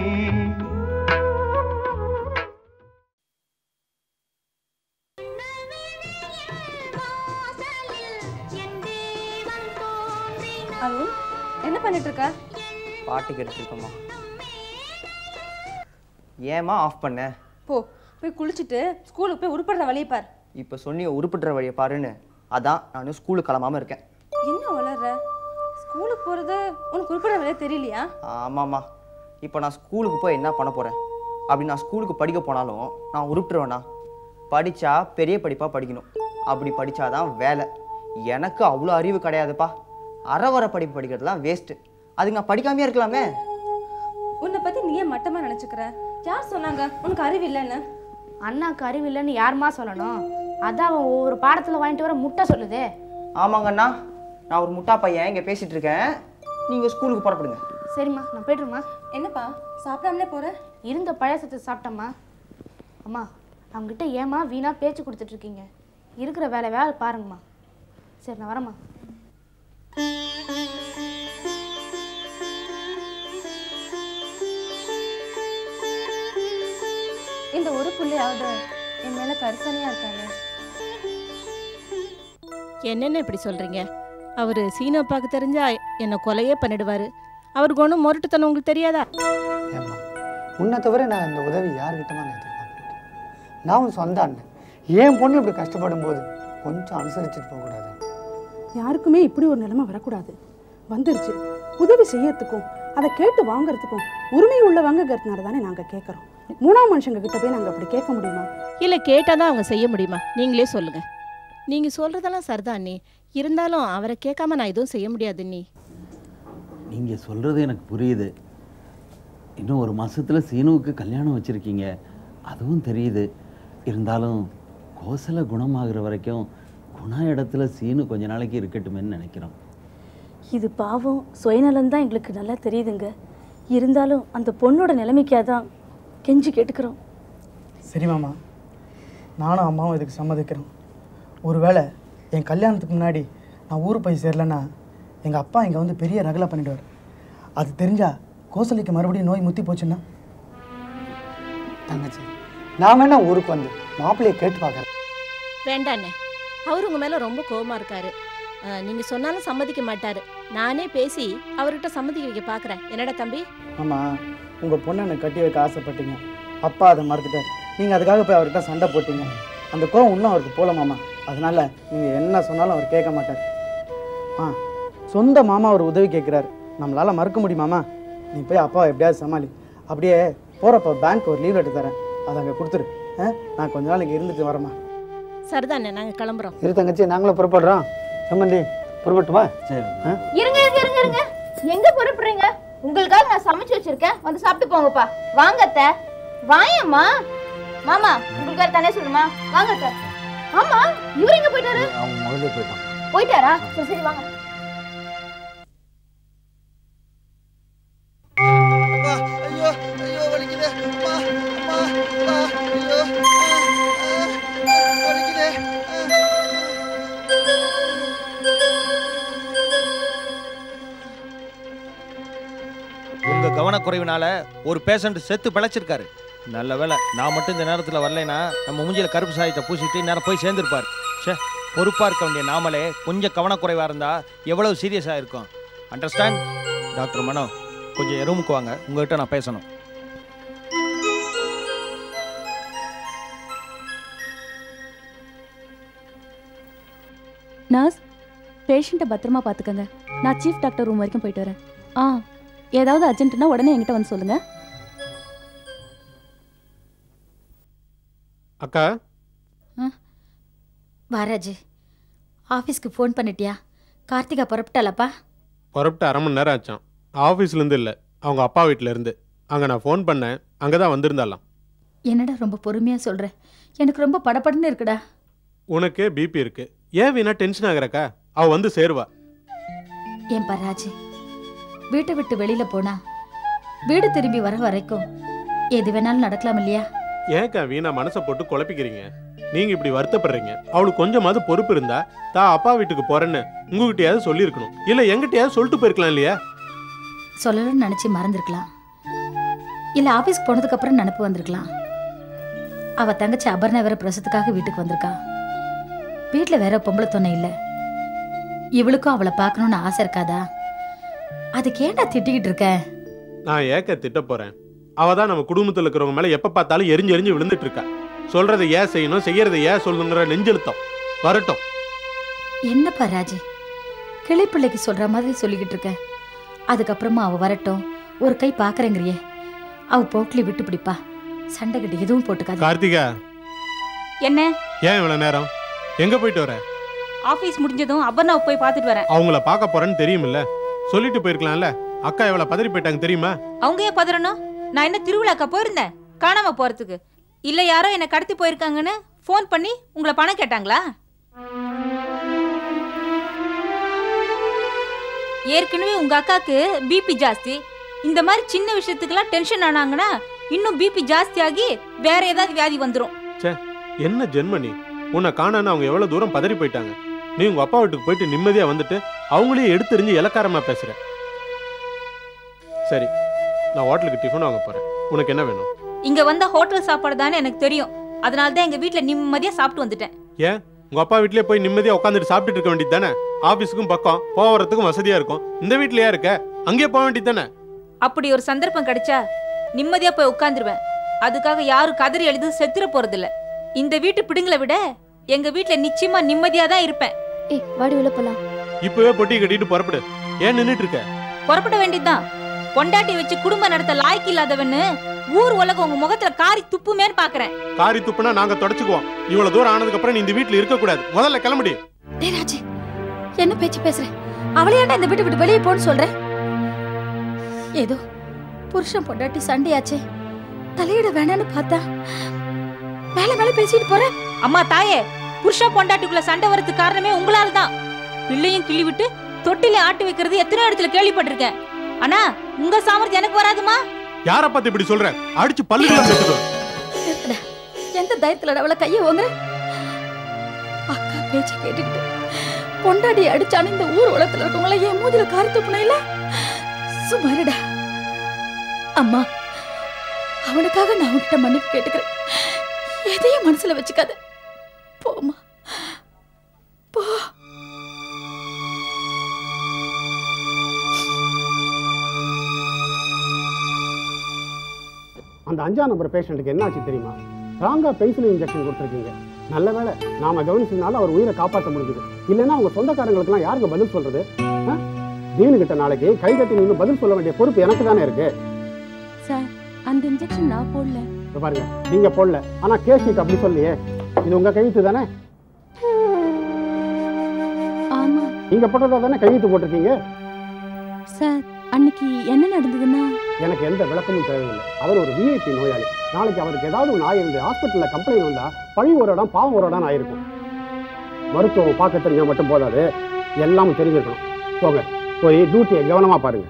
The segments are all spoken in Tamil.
அருண் என்ன பண்ணிட்டு இருக்க பாட்டு கேட்டுருக்கோம்மா ஏம்மா ஆஃப் பண்ண போ போய் குளிச்சுட்டு ஸ்கூலுக்கு போய் உருப்படுற வழியை பார் இப்போ சொன்னி உருப்பிட்டுற வழியை பாருன்னு அதான் நான் ஸ்கூலுக்கு கிளம்பாம இருக்கேன் என்ன வளர்ற ஸ்கூலுக்கு போறது உனக்கு உருப்படுற வழியே தெரியலையா ஆமாம்மா இப்போ நான் ஸ்கூலுக்கு போய் என்ன பண்ண போகிறேன் அப்படி நான் ஸ்கூலுக்கு படிக்க போனாலும் நான் உருப்பிட்டுருவேண்ணா படித்தா பெரிய படிப்பாக படிக்கணும் அப்படி படித்தாதான் வேலை எனக்கு அவ்வளோ அறிவு கிடையாதுப்பா அரை வர படிப்பு படிக்கிறதுலாம் வேஸ்ட்டு அதுக்கு நான் படிக்காமே இருக்கலாமே உன்னை பத்தி நீ ஏன் மட்டமா நினைச்சுக்கிற யார் சொன்னாங்க உனக்கு அறிவு இல்லைன்னு அண்ணாக்கு அறிவு இல்லைன்னு யாருமா சொல்லணும் அதான் அவன் ஒவ்வொரு பாடத்தில் வாங்கிட்டு வர முட்டை சொல்லுதே ஆமாங்கண்ணா நான் ஒரு முட்டா பையன் இங்கே பேசிகிட்டு இருக்கேன் நீங்கள் ஸ்கூலுக்கு புறப்படுங்க சரிம்மா நான் போய்ட்டுருமா என்னப்பா சாப்பிடாமலே போற இருந்த பழசத்தை சாப்பிட்டம்மா அம்மா அவங்ககிட்ட ஏம்மா வீணா பேச்சு கொடுத்துட்டு இருக்கீங்க இருக்கிற வேலை வேலை பாருங்கம்மா சரி நான் வரேம்மா இந்த ஒரு புள்ளையாவது என் மேல கரிசனையா இருக்காங்க என்னென்ன இப்படி சொல்றீங்க அவர் சீனப்பாக்கு தெரிஞ்சா என்னை கொலையே பண்ணிடுவாரு அவருக்கு ஒன்றும் முரட்டுத்தனம் உங்களுக்கு தெரியாதா ஏம்மா உன்னை தவிர நான் இந்த உதவி யார்கிட்டமா நான் எதிர்பார்க்கறேன் நான் உன் சொந்த அண்ணன் என் பொண்ணு இப்படி கஷ்டப்படும் போது கொஞ்சம் அனுசரிச்சுட்டு போகக்கூடாது யாருக்குமே இப்படி ஒரு நிலைமை வரக்கூடாது வந்துருச்சு உதவி செய்யறதுக்கும் அதை கேட்டு வாங்குறதுக்கும் உரிமை உள்ளவங்கிறதுனால தானே நாங்கள் கேட்குறோம் மூணாம் மனுஷங்க கிட்ட போய் நாங்கள் அப்படி கேட்க முடியுமா இல்லை கேட்டால் தான் அவங்க செய்ய முடியுமா நீங்களே சொல்லுங்க நீங்க சொல்றதெல்லாம் சரிதான் அண்ணி இருந்தாலும் அவரை கேட்காம நான் எதுவும் செய்ய முடியாது நீ நீங்கள் சொல்கிறது எனக்கு புரியுது இன்னும் ஒரு மாசத்துல சீனுவுக்கு கல்யாணம் வச்சுருக்கீங்க அதுவும் தெரியுது இருந்தாலும் கோசலை குணமாகிற வரைக்கும் குணா இடத்துல சீனு கொஞ்ச நாளைக்கு இருக்கட்டுமேன்னு நினைக்கிறோம் இது பாவம் சுயநலம் தான் எங்களுக்கு நல்லா தெரியுதுங்க இருந்தாலும் அந்த பொண்ணோட நிலைமைக்காக தான் கெஞ்சி கேட்டுக்கிறோம் சரி மாமா நானும் அம்மாவும் இதுக்கு சம்மதிக்கிறோம் ஒருவேளை என் கல்யாணத்துக்கு முன்னாடி நான் ஊர் போய் சேரலன்னா எங்கள் அப்பா இங்கே வந்து பெரிய ரகலை பண்ணிடுவார் அது தெரிஞ்சா கோசலிக்கு மறுபடியும் நோய் முத்தி போச்சுன்னா தங்கச்சி நான் வேணா ஊருக்கு வந்து மாப்பிள்ளையை கேட்டு பார்க்குறேன் வேண்டாண்ணே அவர் உங்க மேல ரொம்ப கோவமா இருக்காரு அஹ், நீங்க சொன்னாலும் சம்மதிக்க மாட்டாரு நானே பேசி அவர்கிட்ட சம்மதிக்க வைக்க பார்க்கறேன் என்னடா தம்பி ஆமாம் உங்கள் பொண்ணை எனக்கு கட்டி வைக்க ஆசைப்பட்டீங்க அப்பா அதை மறுத்துட்டார் நீங்கள் அதுக்காக போய் அவர்கிட்ட சண்டை போட்டீங்க அந்த கோவம் இன்னும் அவருக்கு போல மாமா அதனால நீங்கள் என்ன சொன்னாலும் அவர் கேட்க மாட்டார் ஆ சொந்த மாமா ஒரு உதவி கேட்குறாரு நம்மளால் மறுக்க முடியுமாமா நீ போய் அப்பாவை எப்படியாவது சமாளி அப்படியே போகிறப்ப பேங்க் ஒரு லீவ் லெட்டர் தரேன் அதை அங்கே கொடுத்துரு ஆ நான் கொஞ்ச நாள் இங்கே இருந்துட்டு வரேம்மா சரிதாண்ணே நாங்க கிளம்புறோம் இரு தங்கச்சி நாங்களும் புறப்படுறோம் சம்மந்தி புறப்பட்டுமா சரி ஆ இருங்க இருங்க இருங்க இருங்க எங்க புறப்படுறீங்க உங்களுக்காக நான் சமைச்சு வச்சிருக்கேன் வந்து சாப்பிட்டு போங்கப்பா வாங்க அத்தை வாயம்மா மாமா உங்களுக்காக தானே சொல்லுமா வாங்க அத்தை ஆமா இவர் எங்க போயிட்டாரு அவங்க முதல்ல போயிட்டான் போயிட்டாரா சரி சரி வாங்க ஐயோ ஐயோ வலிக்குது அம்மா அம்மா அப்பா, ஐயோ ஆ, ஆ, வலிக்குது உங்க கவனக்குறைவினால ஒரு பேஷண்ட் செத்து பிழைச்சிருக்காரு நல்ல வேளை நான் மட்டும் இந்த நேரத்தில் வரலைன்னா நம்ம மூஞ்சில கருப்பு சாயத்தை பூசிட்டு நேரம் போய் சேர்ந்துருப்பார் ச்சே பொறுப்பாக இருக்க வேண்டிய நாமளே கொஞ்சம் கவனக்குறைவாக இருந்தால் எவ்வளவு சீரியஸாக இருக்கும் அண்டர்ஸ்டாண்ட் டாக்டர் மனோ கொஞ்சம் என் ரூமுக்கு வாங்க உங்ககிட்ட நான் பேசணும் நர்ஸ் பேஷண்ட்டை பத்திரமா பார்த்துக்கங்க நான் சீஃப் டாக்டர் ரூம் வரைக்கும் போயிட்டு வரேன் ஆ ஏதாவது அர்ஜென்ட்னா உடனே என்கிட்ட வந்து சொல்லுங்க அக்கா வாராஜி ஆஃபீஸ்க்கு ஃபோன் பண்ணிட்டியா கார்த்திகா புறப்பட்டாலப்பா புறப்பட்டு அரை மணி நேரம் ஆச்சான் ஆஃபீஸ்லேருந்து இல்லை அவங்க அப்பா வீட்டில் இருந்து அங்கே நான் ஃபோன் பண்ணேன் அங்கே தான் வந்திருந்தாலாம் என்னடா ரொம்ப பொறுமையாக சொல்கிற எனக்கு ரொம்ப படபடன்னு இருக்குடா உனக்கே பிபி இருக்கு ஏன் வீணா டென்ஷன் ஆகுறக்கா அவ வந்து சேருவா ஏன் ராஜி வீட்டை விட்டு வெளியில் போனா வீடு திரும்பி வர வரைக்கும் எது வேணாலும் நடக்கலாம் இல்லையா ஏன்க்கா வீணா மனசை போட்டு குழப்பிக்கிறீங்க நீங்க இப்படி வருத்தப்படுறீங்க அவளுக்கு கொஞ்சமாவது பொறுப்பு இருந்தா தான் அப்பா வீட்டுக்கு போறேன்னு உங்ககிட்டயாவது சொல்லியிருக்கணும் இல்ல எங்கிட்டயாவது சொல்லிட்டு போயிருக்கலாம் இல்லையா சொல்லணும்னு நினச்சி மறந்துருக்கலாம் இல்ல ஆபீஸ்க்கு போனதுக்கு அப்புறம் நினப்பு வந்திருக்கலாம் அவ தங்கச்சி அபர்ணா வேற பிரசத்துக்காக வீட்டுக்கு வந்திருக்கா வீட்ல வேற பொம்பளை துணை இல்ல இவளுக்கும் அவளை பார்க்கணும்னு ஆசை இருக்காதா அதுக்கு ஏன்டா திட்டிக்கிட்டு இருக்க நான் ஏக்க திட்ட போறேன் அவ தான் நம்ம குடும்பத்துல இருக்கிறவங்க மேல எப்ப பார்த்தாலும் எரிஞ்சு எரிஞ்சு விழுந்துட்டு இருக்கா சொல்றதை ஏன் செய்யணும் செய்யறதை ஏன் சொல்லணுங்கிற நெஞ்செழுத்தம் வரட்டும் என்னப்பா ராஜு கிளிப்பிள்ளைக்கு சொல்ற மாதிரி சொல்லிக்கிட்டு இருக்க அதுக்கப்புறமா அவ வரட்டும் ஒரு கை பாக்குறேங்கிறியே அவ போக்கிலி விட்டு பிடிப்பா சண்டை கட்டி எதுவும் போட்டுக்காத கார்த்திகா என்ன ஏன் இவ்வளவு நேரம் எங்க போயிட்டு வர ஆபீஸ் முடிஞ்சதும் அபர்ணாவை போய் பார்த்துட்டு வரேன் அவங்கள பார்க்க போறேன்னு தெரியுமில்ல சொல்லிட்டு போயிருக்கலாம்ல அக்கா எவ்வளவு பதறி போயிட்டாங்க தெரியுமா அவங்க ஏன் பதறணும் நான் என்ன திருவிழாக்கா போயிருந்தேன் காணாம போறதுக்கு இல்ல யாரோ என்னை கடத்தி போயிருக்காங்கன்னு ஃபோன் பண்ணி உங்களை பணம் கேட்டாங்களா ஏற்கனவே உங்க அக்காக்கு பிபி ஜாஸ்தி இந்த மாதிரி சின்ன விஷயத்துக்கெல்லாம் டென்ஷன் ஆனாங்கன்னா இன்னும் பிபி ஜாஸ்தி ஆகி வேற ஏதாவது வியாதி வந்துரும் ச்சே என்ன ஜென்ம நீ உன்னை காணான்னு அவங்க எவ்வளவு தூரம் பதறி போயிட்டாங்க நீ உங்க அப்பா வீட்டுக்கு போயிட்டு நிம்மதியா வந்துட்டு அவங்களே எடுத்தெறிஞ்சு இலக்காரமா பேசுற சரி நான் ஹோட்டலுக்கு டிஃபன் வாங்க போறேன் உனக்கு என்ன வேணும் இங்க வந்த ஹோட்டல் சாப்பாடு தானே எனக்கு தெரியும் அதனால தான் எங்க வீட்ல நிம்மதியா சாப்பிட்டு வந்துட்டேன் ஏன் உங்க அப்பா வீட்லயே போய் நிம்மதியா உட்காந்துட்டு சாப்பிட்டுட்டு இருக்க வேண்டியது தானே ஆபீஸுக்கும் பக்கம் போறதுக்கும் வசதியா இருக்கும் இந்த வீட்லயா இருக்க அங்கேயே போக வேண்டியது தானே அப்படி ஒரு சந்தர்ப்பம் கிடைச்சா நிம்மதியா போய் உட்காந்துருவேன் அதுக்காக யாரும் கதறி எழுது செத்துற போறதில்ல இந்த வீட்டு பிடுங்களை விட எங்க வீட்ல நிச்சயமா நிம்மதியா தான் இருப்பேன் ஏய் வாடி உள்ள போலாம் இப்பவே பொட்டி கட்டிட்டு புறப்படு ஏன் நின்னுட்டு இருக்க புறப்பட வேண்டியதுதான் பொண்டாட்டி வச்சு குடும்பம் நடத்த லாய்க்கு இல்லாதவன்னு ஊர் உலகம் உங்க முகத்துல காரி துப்புமேன்னு பாக்குறேன் காரி துப்புனா நாங்க தொடச்சுக்குவோம் இவ்வளவு தூரம் ஆனதுக்கு அப்புறம் நீ இந்த வீட்ல இருக்க கூடாது முதல்ல கிளம்புடி டேய் ராஜு என்ன பேச்சு பேசுற அவளை ஏன்டா இந்த வீட்டை விட்டு வெளியே போன்னு சொல்ற ஏதோ புருஷன் பொண்டாட்டி சண்டையாச்சே தலையிட வேணான்னு பார்த்தா மேல மேல பேசிட்டு போற அம்மா தாயே புருஷன் பொண்டாட்டிக்குள்ள சண்டை வரதுக்கு காரணமே உங்களால தான் பிள்ளையும் கிள்ளி விட்டு தொட்டில ஆட்டி வைக்கிறது எத்தனை இடத்துல கேள்விப்பட்டிருக்கேன் ஆனா உங்க சாமர்த்தியம் எனக்கு வராதுமா யார பார்த்து இப்படி சொல்ற அடிச்சு பல்லுகளை பேசுறோம் நிறுத்துடா. எந்த தைரியத்துல அவளை கைய ஓங்குற அக்கா பேச்ச கேட்டுக்கிட்டு பொண்டாடி அடிச்சானு இந்த ஊர் உலகத்துல இருக்கவங்கள என் மூதில காரி துப்புன இல்ல சுமாருடா அம்மா அவனுக்காக நான் உன்கிட்ட மன்னிப்பு கேட்டுக்கிறேன் எதையும் மனசுல வச்சுக்காத போம்மா போ அந்த அஞ்சாம் நம்பர் பேஷண்ட்டுக்கு என்ன ஆச்சு தெரியுமா ராங்கா பென்சில் இன்ஜெக்ஷன் கொடுத்துருக்கீங்க நல்ல வேளை நாம கவனிச்சதுனால அவர் உயிரை காப்பாற்ற முடிஞ்சுது இல்லைன்னா அவங்க சொந்தக்காரங்களுக்குலாம் யாருக்கு பதில் சொல்றது ஆ? தீனு கிட்ட நாளைக்கு கை கட்டி நின்று பதில் சொல்ல வேண்டிய பொறுப்பு எனக்கு தானே இருக்கு சார் அந்த இன்ஜெக்ஷன் நான் போடல இதோ பாருங்க நீங்க போடல ஆனா கேஸ் ஷீட் அப்படி சொல்லியே இது உங்க கையெழுத்து தானே ஆமா நீங்க போட்டதா தானே கையெழுத்து போட்டிருக்கீங்க சார் அன்னைக்கு என்ன நடந்ததுன்னா எனக்கு எந்த விளக்கமும் தேவையில்லை அவர் ஒரு விஐபி நோயாளி நாளைக்கு அவருக்கு ஏதாவது ஒரு நாய் இருந்து ஹாஸ்பிட்டல்ல கம்ப்ளைண்ட் வந்தா பழி ஒரு இடம் பாவம் ஒரு இடம் ஆயிருக்கும் மருத்துவம் பார்க்க தெரிஞ்சா மட்டும் போதாது எல்லாமும் தெரிஞ்சிருக்கணும் போங்க போய் டியூட்டியை கவனமா பாருங்க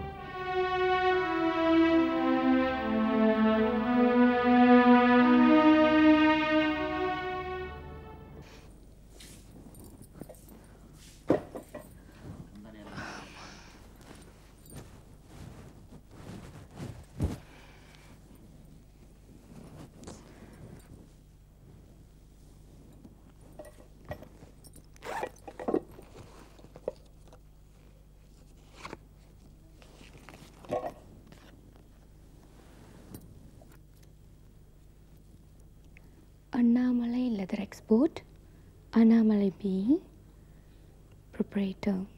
Annamalai Leather Export, Annamalai B, Proprietor,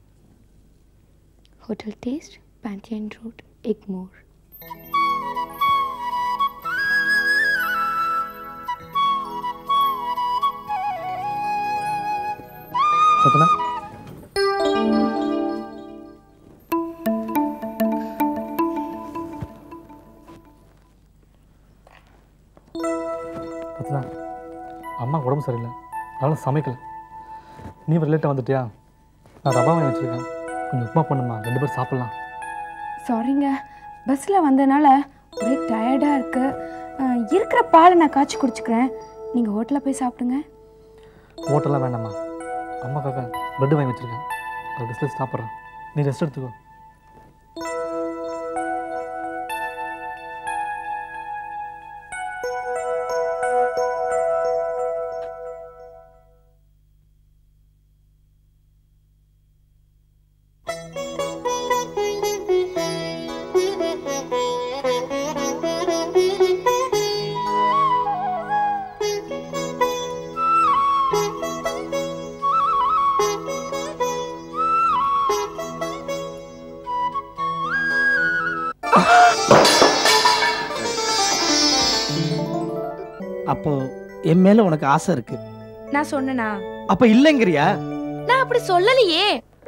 Hotel Taste, Pantheon Road, Egmore. சத்தனா சத்தனா அம்மா உடம்பு சரியில்லை அதனால சமைக்கல நீ ஒரு லேட்டாக வந்துட்டியா நான் ரவா வாங்கி வச்சிருக்கேன் கொஞ்சம் உப்புமா பண்ணுமா ரெண்டு பேரும் சாப்பிட்லாம் சாரிங்க பஸ்ஸில் வந்தனால ஒரே டயர்டாக இருக்கு அஹ், இருக்கிற பாலை நான் காய்ச்சி குடிச்சுக்கிறேன் நீங்கள் ஹோட்டலில் போய் சாப்பிடுங்க ஹோட்டல்லாம் வேண்டாம்மா அம்மாக்காக பிரெட் வாங்கி வச்சிருக்கேன் அது டிஸ்பிளேஸ் சாப்பிட்றேன் நீ ரெஸ்ட் எடுத்துக்கோ அப்போ என் மேல உனக்கு ஆசை இருக்கு நான் சொன்னனா அப்ப இல்லைங்கிறியா நான் அப்படி சொல்லலையே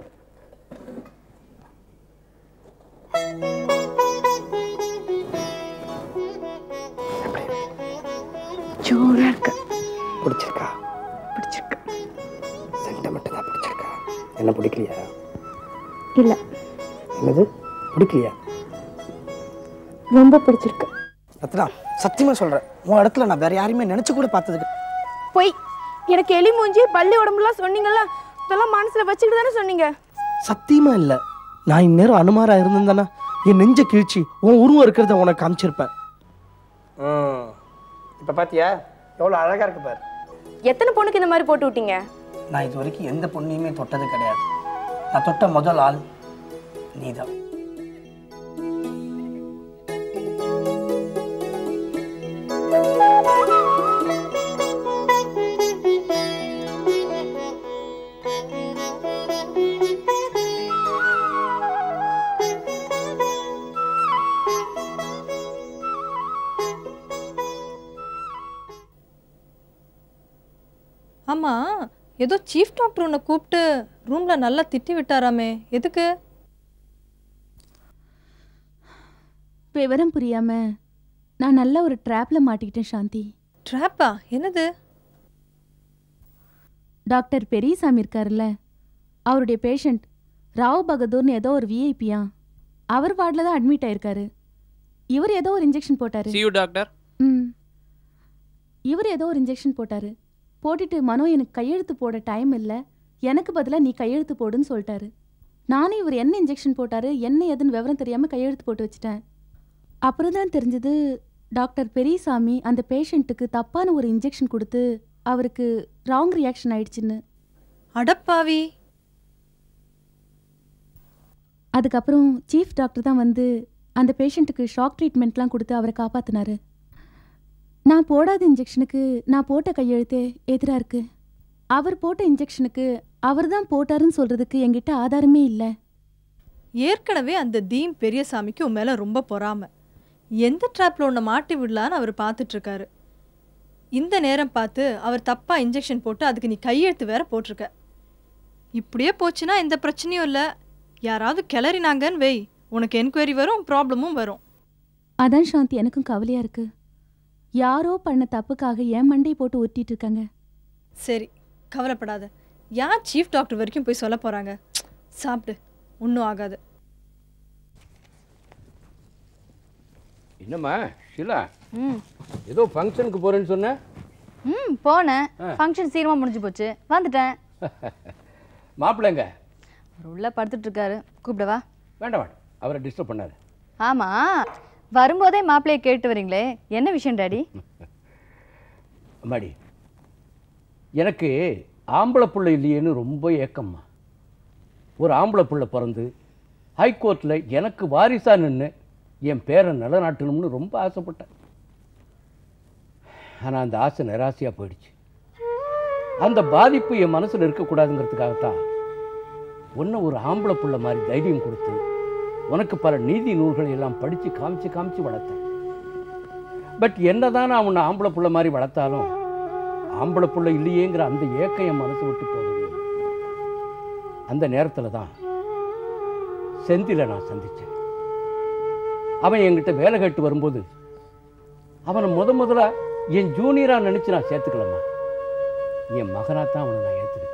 ஜோரா இருக்கு பிடிச்சிருக்கா பிடிச்சிருக்கு சென்டிமெண்ட் தான் பிடிச்சிருக்கா என்ன பிடிக்கலையா இல்ல என்னது பிடிக்கலையா ரொம்ப பிடிச்சிருக்கு ரத்னா சத்தியமா சொல்றேன் உன் இடத்துல நான் வேற யாரையுமே நினைச்சு கூட பார்த்ததுக்கு பொய் எனக்கு எலி மூஞ்சி பள்ளி உடம்புலாம் சொன்னீங்கல்ல இதெல்லாம் மனசுல வச்சுக்கிட்டு தானே சொன்னீங்க சத்தியமா இல்ல நான் இந்நேரம் அனுமாரா இருந்திருந்தேன்னா என் நெஞ்ச கிழிச்சி உன் உருவம் இருக்கிறத உனக்கு காமிச்சிருப்பேன் இப்ப பாத்தியா எவ்வளவு அழகா இருக்கு பாரு எத்தனை பொண்ணுக்கு இந்த மாதிரி போட்டு விட்டீங்க நான் இது வரைக்கும் எந்த பொண்ணையுமே தொட்டது கிடையாது நான் தொட்ட முதல் ஆள் நீதான் ஆமா ஏதோ சீஃப் டாக்டர் உன்னை கூப்பிட்டு ரூம்ல நல்லா திட்டி விட்டாராமே எதுக்கு விவரம் புரியாம நான் நல்ல ஒரு ட்ராப்ல மாட்டிக்கிட்டேன் சாந்தி ட்ராப்பா என்னது டாக்டர் பெரியசாமி இருக்காருல்ல அவருடைய பேஷண்ட் ராவ் பகதூர்னு ஏதோ ஒரு விஐபியா அவர் வார்டில் தான் அட்மிட் ஆயிருக்காரு இவர் ஏதோ ஒரு இன்ஜெக்ஷன் போட்டாரு See you, doctor. ம் இவர் ஏதோ ஒரு இன்ஜெக்ஷன் போட்டாரு போட்டுட்டு மனோ எனக்கு கையெழுத்து போட டைம் இல்லை எனக்கு பதிலாக நீ கையெழுத்து போடுன்னு சொல்லிட்டாரு நானும் இவர் என்ன இன்ஜெக்ஷன் போட்டாரு என்ன ஏதுன்னு விவரம் தெரியாமல் கையெழுத்து போட்டு வச்சுட்டேன் அப்புறம் தான் தெரிஞ்சது டாக்டர் பெரியசாமி அந்த பேஷண்ட்டுக்கு தப்பான ஒரு இன்ஜெக்ஷன் கொடுத்து அவருக்கு ராங் ரியாக்ஷன் ஆயிடுச்சுன்னு அடப்பாவி அதுக்கப்புறம் சீஃப் டாக்டர் தான் வந்து அந்த பேஷண்ட்டுக்கு ஷாக் ட்ரீட்மெண்ட்லாம் கொடுத்து அவரை காப்பாத்தினாரு நான் போடாத இன்ஜெக்ஷனுக்கு நான் போட்ட கையெழுத்தே எதிராக இருக்கு அவர் போட்ட இன்ஜெக்ஷனுக்கு அவர் தான் போட்டாருன்னு சொல்றதுக்கு என்கிட்ட ஆதாரமே இல்லை ஏற்கனவே அந்த தீம் பெரியசாமிக்கு உன் மேல ரொம்ப பொறாம எந்த ட்ராப்ல உன்னை மாட்டி விடலான்னு அவர் பார்த்துட்டு இருக்காரு இந்த நேரம் பார்த்து அவர் தப்பா இன்ஜெக்ஷன் போட்டு அதுக்கு நீ கையெழுத்து வேற போட்டிருக்க இப்படியே போச்சுன்னா எந்த பிரச்சனையும் இல்லை யாராவது கிளறினாங்கன்னு வெய் உனக்கு என்கொயரி வரும் ப்ராப்ளமும் வரும் அதான் சாந்தி எனக்கும் கவலையா இருக்கு யாரோ பண்ண தப்புக்காக என் மண்டை போட்டு ஒட்டிட்டு இருக்காங்க சரி கவலைப்படாத யார் சீஃப் டாக்டர் வரைக்கும் போய் சொல்ல போறாங்க சாப்பிடு ஒன்றும் ஆகாது என்னம்மா ஷிலா ம் ஏதோ ஃபங்க்ஷனுக்கு போறேன்னு சொன்ன ம் போனேன் ஆ. ஃபங்க்ஷன் சீக்கிரமா முடிஞ்சு போச்சு வந்துட்டேன் மாப்பிள்ளைங்க அவர் உள்ள படுத்துட்டு இருக்காரு கூப்பிடவா வேண்டாம் வேண்டாம் அவரை டிஸ்டர்ப் பண்ணாரு ஆமா வரும்போதே மாப்பிள்ளையை கேட்டு வரீங்களே என்ன விஷயம் டாடி அம்மாடி எனக்கு ஆம்பளை புள்ள இல்லையேன்னு ரொம்ப ஏக்கம்மா ஒரு ஆம்பளை புள்ள பிறந்து ஹைகோர்ட்டில் எனக்கு வாரிசா நின்று என் பேரை நிலநாட்டணும்னு ரொம்ப ஆசைப்பட்டேன் ஆனால் அந்த ஆசை நிராசையாக போயிடுச்சு அந்த பாதிப்பு என் மனசில் இருக்கக்கூடாதுங்கிறதுக்காகத்தான் உன்னை ஒரு ஆம்பளை புள்ள மாதிரி தைரியம் கொடுத்து உனக்கு பல நீதி நூல்களை எல்லாம் படித்து காமிச்சு காமிச்சு வளர்த்தேன் பட் என்னதான் நான் உன்னை ஆம்பளை புள்ள மாதிரி வளர்த்தாலும் ஆம்பளை புள்ள இல்லையேங்கிற அந்த ஏக்கம் என் மனசு விட்டு போகவே இல்லை. அந்த நேரத்தில் தான் செந்தில நான் சந்தித்தேன் அவன் என்கிட்ட வேலை கேட்டு வரும்போது அவனை முத முதலா என் ஜூனியராக நினச்சி நான் சேர்த்துக்கலம்மா என் மகனாக தான் அவனை நான் ஏற்றுக்கிட்டேன்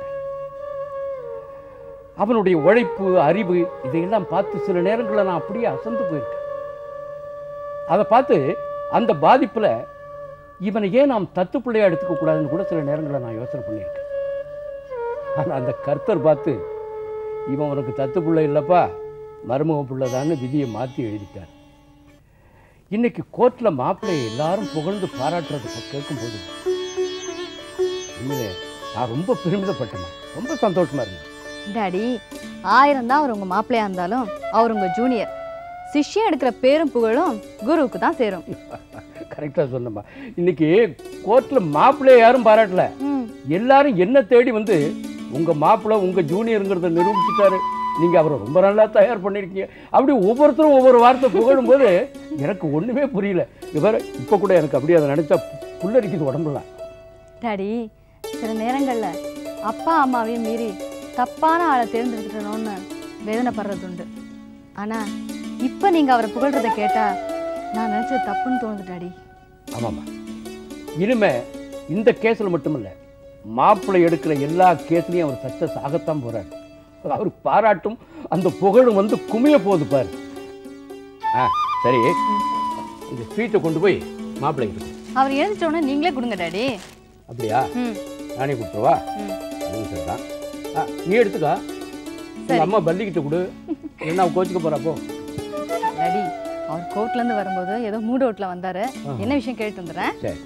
அவனுடைய உழைப்பு அறிவு இதையெல்லாம் பார்த்து சில நேரங்களில் நான் அப்படியே அசந்து போயிருக்கேன் அதை பார்த்து அந்த பாதிப்பில் இவனை ஏன் நாம் தத்து பிள்ளையா எடுத்துக்க கூடாதுன்னு கூட சில நேரங்களில் நான் யோசனை பண்ணியிருக்கேன் ஆனால் அந்த கர்த்தர் பார்த்து இவன் உனக்கு தத்து பிள்ளை இல்லைப்பா மருமக பிள்ளைதான்னு விதியை மாற்றி எழுதிட்டார் இன்னைக்கு கோர்ட்டில் மாப்பிள்ளையை எல்லாரும் புகழ்ந்து பாராட்டுறதை கேட்கும்போது உண்மையிலே நான் ரொம்ப பெருமிதப்பட்டேன் ரொம்ப சந்தோஷமா இருந்தேன் டாடி ஆயிரம் தான் அவர் உங்க மாப்பிள்ளையா இருந்தாலும் அவர் உங்க ஜூனியர் சிஷ்யம் எடுக்கிற பேரும் புகழும் குருவுக்கு தான் சேரும் கரெக்டாக சொன்னம்மா இன்னைக்கு கோர்ட்டில் மாப்பிள்ளையை யாரும் பாராட்டல எல்லாரும் என்ன தேடி வந்து உங்க மாப்பிள்ளை உங்க ஜூனியருங்கிறத நிரூபிச்சுட்டாரு நீங்க அவரை ரொம்ப நல்லா தயார் பண்ணிருக்கீங்க அப்படி ஒவ்வொருத்தரும் ஒவ்வொரு வார்த்தை புகழும்போது எனக்கு ஒண்ணுமே புரியல இவர் இப்போ கூட எனக்கு அப்படியே அதை நினைச்சா புல்லரிக்குது உடம்புலாம் டாடி சில நேரங்களில் அப்பா அம்மாவையும் மீறி தப்பான ஆளை தேர்ந்தெடுத்துட்டணும்னு வேதனைப்படுறது உண்டு ஆனால் இப்போ நீங்கள் அவரை புகழ்றதை கேட்டால் நான் நினச்சது தப்புன்னு தோணுது டாடி ஆமாம்மா இனிமே இந்த கேஸில் மட்டுமில்ல மாப்பிள்ளை எடுக்கிற எல்லா கேஸ்லையும் அவர் சக்ஸஸ் ஆகத்தான் போறாரு அவர் பாராட்டும் அந்த புகழும் வந்து குமிய போகுது பாரு ஆ சரி இந்த ஸ்வீட்டை கொண்டு போய் மாப்பிள்ளை இருக்கு அவர் எழுந்துட்டோன்னே நீங்களே கொடுங்க டாடி அப்படியா ம் நானே கொடுத்துருவா ம் அதுவும் சரிதான் ஆ, நீ எடுத்துக்கா உங்க அம்மா பள்ளிக்கிட்ட கொடு என்ன அவ கோச்சிக்க போறா போ டாடி அவர் கோர்ட்லேருந்து வரும்போது ஏதோ மூட் அவுட்டில் வந்தார் ஆஹா. என்ன விஷயம் கேட்டு வந்துடுறேன் சரி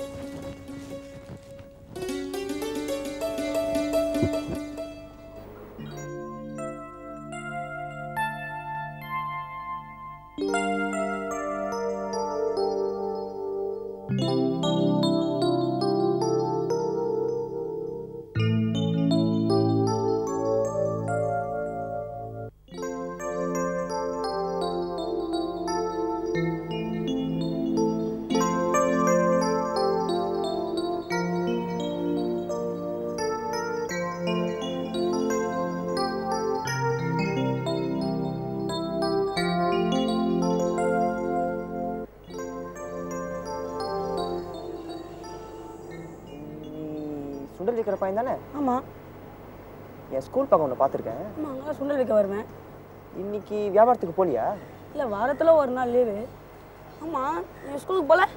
சுண்டல் விற்கிற பையன் தானே ஆமாம் என் ஸ்கூல் பக்கம் ஒன்று பார்த்துருக்கேன் ஆமாம் அங்கே சுண்டல் விற்க வருவேன் இன்னைக்கு வியாபாரத்துக்கு போலியா இல்லை வாரத்தில் ஒரு நாள் லீவு ஆமாம் நீ ஸ்கூலுக்கு போகல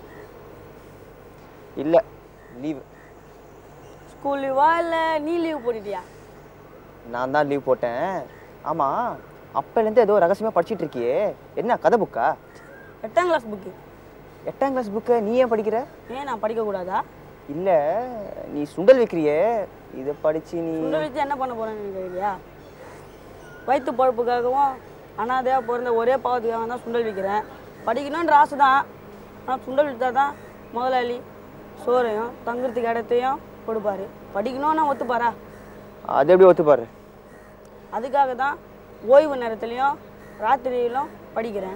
இல்லை லீவு ஸ்கூல் லீவா இல்லை நீ லீவ் போட்டுட்டியா நான் தான் லீவ் போட்டேன் ஆமாம் அப்போலேருந்து ஏதோ ரகசியமாக படிச்சிட்டு இருக்கியே என்ன கதை புக்கா எட்டாம் கிளாஸ் புக்கு எட்டாம் கிளாஸ் புக்கை நீ ஏன் படிக்கிற ஏன் நான் படிக்கக்கூடாதா இல்லை நீ சுண்டல் வைக்கிறியே இதை படித்து நீ சுண்டல் வச்சு என்ன பண்ண போகிறேன்னு கேட்குறியா வயிற்று பழப்புக்காகவும் அனாதையாக பிறந்த ஒரே பாவத்துக்காக தான் சுண்டல் விற்கிறேன் படிக்கணுன்ற ஆசை தான் ஆனால் சுண்டல் விற்றா தான் முதலாளி சோறையும் தங்குறதுக்கு இடத்தையும் கொடுப்பாரு படிக்கணும்னா ஒத்துப்பாரா அது எப்படி ஒத்துப்பாரு அதுக்காக தான் ஓய்வு நேரத்துலையும் ராத்திரியிலும் படிக்கிறேன்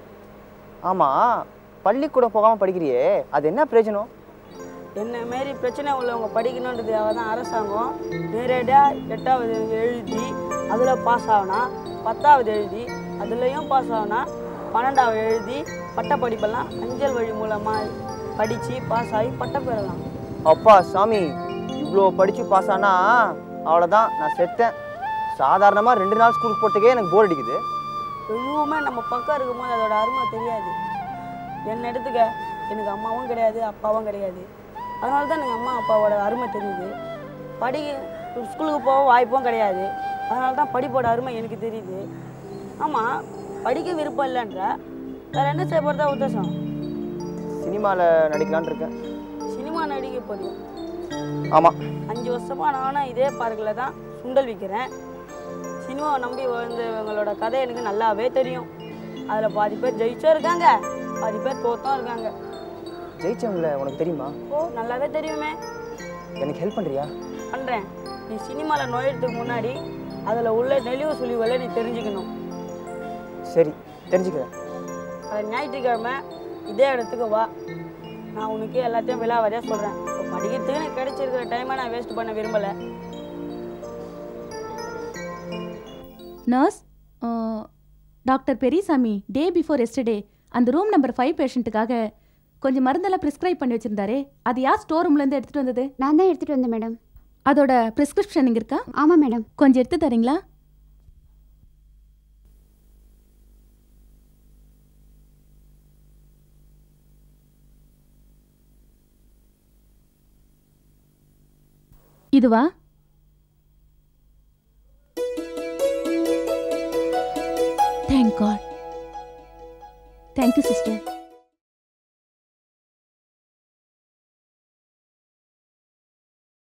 ஆமாம் பள்ளிக்கூடம் போகாமல் படிக்கிறியே அது என்ன பிரயோஜனம் என்ன மாரி பிரச்சனை உள்ளவங்க படிக்கணுன்றதுக்காக தான் அரசாங்கம் நேரடியாக எட்டாவது எழுதி அதில் பாஸ் ஆகனா பத்தாவது எழுதி அதுலேயும் பாஸ் ஆகனா பன்னெண்டாவது எழுதி பட்ட படிப்பெல்லாம் அஞ்சல் வழி மூலமாக படித்து பாஸ் ஆகி பட்டம் பெறலாம் அப்பா சாமி இவ்வளோ படித்து பாஸ் ஆனா அவ்வளோதான் நான் செத்தேன் சாதாரணமாக ரெண்டு நாள் ஸ்கூலுக்கு போகிறதுக்கே எனக்கு போர் அடிக்குது எதுவுமே நம்ம பக்கம் இருக்கும்போது அதோட அருமை தெரியாது என்ன எடுத்துக்க எனக்கு அம்மாவும் கிடையாது அப்பாவும் கிடையாது அதனால தான் எனக்கு அம்மா அப்பாவோட அருமை தெரியுது படி ஸ்கூலுக்கு போக வாய்ப்பும் கிடையாது அதனால தான் படிப்போட அருமை எனக்கு தெரியுது ஆமாம் படிக்க விருப்பம் இல்லைன்ற வேற என்ன செய்ய போகிறதா உத்தேசம் சினிமாவில் நடிக்கலான்னு இருக்கேன் சினிமா நடிக்க போறியா ஆமாம் அஞ்சு வருஷமா நானும் இதே பார்க்கில் தான் சுண்டல் விற்கிறேன் சினிமாவை நம்பி வந்தவங்களோட கதை எனக்கு நல்லாவே தெரியும் அதில் பாதி பேர் ஜெயிச்சும் இருக்காங்க பாதி பேர் தோத்தும் இருக்காங்க ஜெயிச்சவங்கள உனக்கு தெரியுமா ஓ நல்லாவே தெரியுமே எனக்கு ஹெல்ப் பண்ணுறியா பண்ணுறேன் நீ சினிமாவில் நுழையிறதுக்கு முன்னாடி அதில் உள்ள நெளிவு சுழிவுகளை நீ தெரிஞ்சுக்கணும் சரி தெரிஞ்சுக்கிறேன் அது ஞாயிற்றுக்கிழமை இதே இடத்துக்கு வா நான் உனக்கு எல்லாத்தையும் விழாவாரியாக சொல்கிறேன் இப்போ படிக்கிறதுக்கு எனக்கு கிடைச்சிருக்கிற டைமை நான் வேஸ்ட் பண்ண விரும்பலை nurse doctor Periyasamy day before yesterday அந்த ரூம் நம்பர் ஃபைவ் பேஷண்ட்டுக்காக கொஞ்சம் மருந்தெல்லாம் ப்ரிஸ்கிரைப் பண்ணி வச்சிருந்தாரே அது யார் ஸ்டோர் ரூம்லேருந்து எடுத்துகிட்டு வந்தது நான் தான் எடுத்துகிட்டு வந்தேன் மேடம் அதோட ப்ரிஸ்கிரிப்ஷன் இங்கே இருக்கா ஆமாம் மேடம் கொஞ்சம் எடுத்து தரீங்களா இதுவா தேங்க் காட் தேங்க்யூ சிஸ்டர்